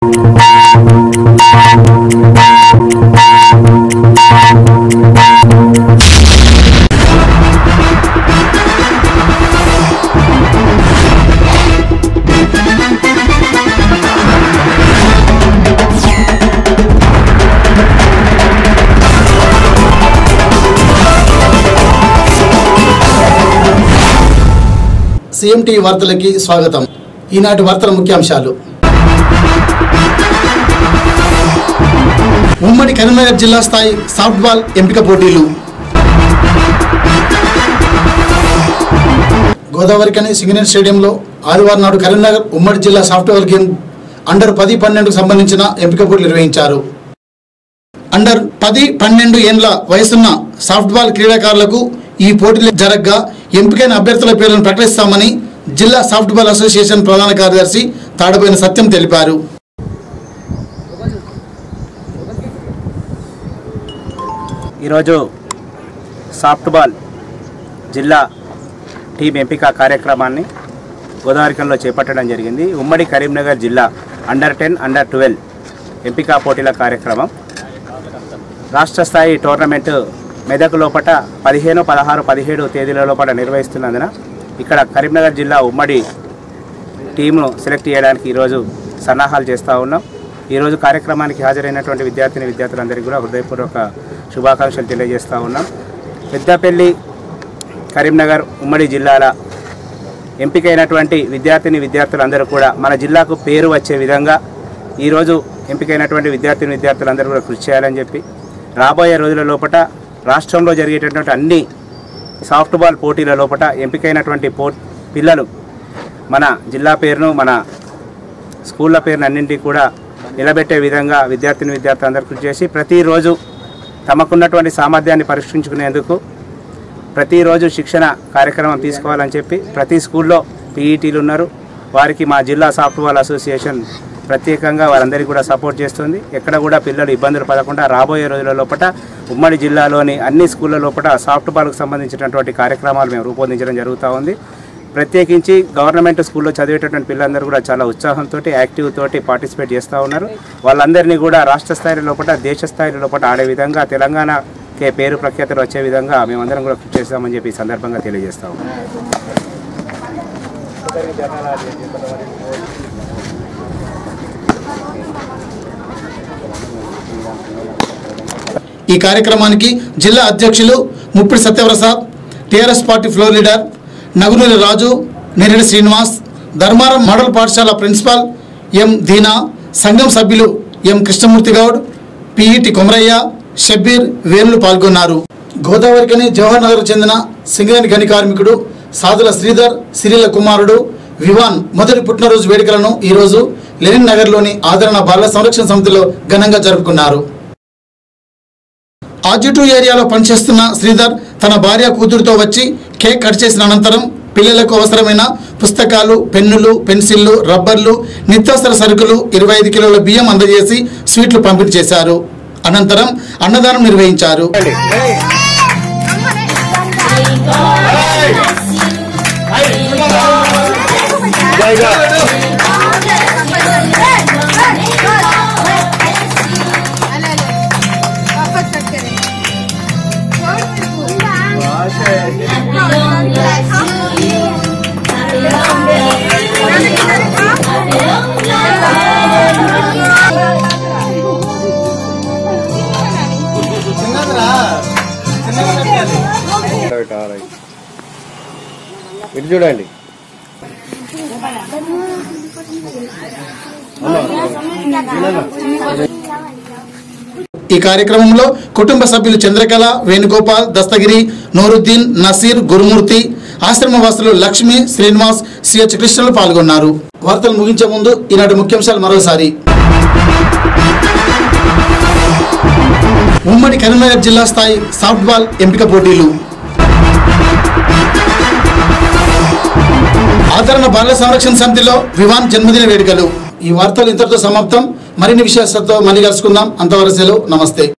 CM TV వార్తలకి స్వాగతం ఈనాటి వార్తల ముఖ్యాంశాలు ఉమ్మడి కరీంనగర్ జిల్లా స్థాయి సాఫ్ట్బాల్ ఎంపిక పోటీలు గోదావరికని సింగరేణి స్టేడియంలో ఆదివారం నాడు కరీంనగర్ ఉమ్మడి జిల్లా సాఫ్ట్బాల్ గేమ్ అండర్ పది పన్నెండుకు సంబంధించిన ఎంపిక పోటీలు నిర్వహించారు అండర్ పది పన్నెండు ఏండ్ల వయసున్న సాఫ్ట్బాల్ క్రీడాకారులకు ఈ పోటీలు జరగ్గా ఎంపికైన అభ్యర్థుల పేర్లను ప్రకటిస్తామని జిల్లా సాఫ్ట్బాల్ అసోసియేషన్ ప్రధాన కార్యదర్శి తాడబోయిన సత్యం తెలిపారు ఈరోజు సాఫ్ట్బాల్ జిల్లా టీం ఎంపిక కార్యక్రమాన్ని గోదావరికంలో చేపట్టడం జరిగింది ఉమ్మడి కరీంనగర్ జిల్లా అండర్ టెన్ అండర్ ట్వెల్వ్ ఎంపిక పోటీల కార్యక్రమం రాష్ట్ర స్థాయి టోర్నమెంట్ మెదక్ లోపట పదిహేను పదహారు పదిహేడు తేదీల లోపల నిర్వహిస్తున్నందున ఇక్కడ కరీంనగర్ జిల్లా ఉమ్మడి టీంను సెలెక్ట్ చేయడానికి ఈరోజు సన్నాహాలు చేస్తూ ఉన్నాం ఈరోజు కార్యక్రమానికి హాజరైనటువంటి విద్యార్థిని విద్యార్థులందరికీ కూడా హృదయపూర్వక శుభాకాంక్షలు తెలియజేస్తూ ఉన్నాం పెద్దపల్లి కరీంనగర్ ఉమ్మడి జిల్లాల ఎంపికైనటువంటి విద్యార్థిని విద్యార్థులందరూ కూడా మన జిల్లాకు పేరు వచ్చే విధంగా ఈరోజు ఎంపికైనటువంటి విద్యార్థిని విద్యార్థులందరూ కూడా కృషి చేయాలని చెప్పి రాబోయే రోజుల లోపల రాష్ట్రంలో జరిగేటటువంటి అన్ని సాఫ్ట్బాల్ పోటీల లోపల ఎంపికైనటువంటి పో పిల్లలు మన జిల్లా పేరును మన స్కూళ్ళ పేరును అన్నింటినీ కూడా నిలబెట్టే విధంగా విద్యార్థిని విద్యార్థులు అందరూ కృషి చేసి ప్రతిరోజు తమకున్నటువంటి సామర్థ్యాన్ని పరీక్షించుకునేందుకు ప్రతిరోజు శిక్షణ కార్యక్రమం తీసుకోవాలని చెప్పి ప్రతి స్కూల్లో పీఈటీలు ఉన్నారు వారికి మా జిల్లా సాఫ్ట్బాల్ అసోసియేషన్ ప్రత్యేకంగా వారందరికీ కూడా సపోర్ట్ చేస్తుంది ఎక్కడ కూడా పిల్లలు ఇబ్బందులు పడకుండా రాబోయే రోజుల లోపల ఉమ్మడి జిల్లాలోని అన్ని స్కూళ్ళ లోపల సాఫ్ట్బాల్కు సంబంధించినటువంటి కార్యక్రమాలు మేము రూపొందించడం జరుగుతూ ఉంది ప్రత్యేకించి గవర్నమెంట్ స్కూల్లో చదివేటటువంటి పిల్లలందరూ కూడా చాలా ఉత్సాహంతో యాక్టివ్ తోటి పార్టిసిపేట్ చేస్తూ ఉన్నారు వాళ్ళందరినీ కూడా రాష్ట్ర స్థాయి లోపల దేశ స్థాయి లోపల ఆడే విధంగా తెలంగాణకే పేరు ప్రఖ్యాతులు వచ్చే విధంగా మేమందరం కూడా కృషి చేస్తామని చెప్పి ఈ సందర్భంగా తెలియజేస్తా ఉన్నాం ఈ కార్యక్రమానికి జిల్లా అధ్యక్షులు Muppidi Satyaprasad TRS party floor leader Nagunuri Raju Neredi Srinivas Dharmaram model పాఠశాల ప్రిన్సిపాల్ ఎం దీనా సంఘం సభ్యులు ఎం కృష్ణమూర్తి గౌడ్ పిఈటి కొమరయ్య షబ్బీర్ వేములు పాల్గొన్నారు గోదావరికని జవహర్ నగర్ చెందిన సింగరేణి గని కార్మికుడు సాదుల శ్రీధర్ సిరిల కుమారుడు వివాన్ మొదటి పుట్టినరోజు వేడుకలను ఈరోజు లెనిన్ నగర్లోని ఆదరణ బాల సంరక్షణ సమితిలో ఘనంగా జరుపుకున్నారు ఆజిటూ ఏరియాలో పనిచేస్తున్న శ్రీధర్ తన భార్య కూతురుతో వచ్చి కేక్ కట్ చేసిన అనంతరం పిల్లలకు అవసరమైన పుస్తకాలు పెన్నులు పెన్సిళ్లు రబ్బర్లు నిత్యావసర సరుకులు ఇరవై ఐదు కిలోల బియ్యం అందజేసి స్వీట్లు పంపిణీ చేశారు అనంతరం అన్నదానం నిర్వహించారు ఇటు చూడండి ఈ కార్యక్రమంలో కుటుంబ సభ్యులు చంద్రకళ వేణుగోపాల్ దస్తగిరి నూరుద్దీన్ నసీర్ గురుమూర్తి ఆశ్రమవాసులు లక్ష్మి శ్రీనివాస్ సిహెచ్ కృష్ణలు పాల్గొన్నారు వార్తలు ముగించే ముందు ఈనాటి ముఖ్యాంశాలు మరోసారి ఉమ్మడి కరీంనగర్ జిల్లా స్థాయి సాఫ్ట్బాల్ ఎంపిక పోటీలు ఆదరణ బాల సంరక్షణ సమితిలో వివాన్ జన్మదిన వేడుకలు ఈ వార్తలు ఇంతటితో సమాప్తం మరిన్ని విశేషాలతో మళ్ళీ కలుసుకుందాం అంతవరకు సెలవు నమస్తే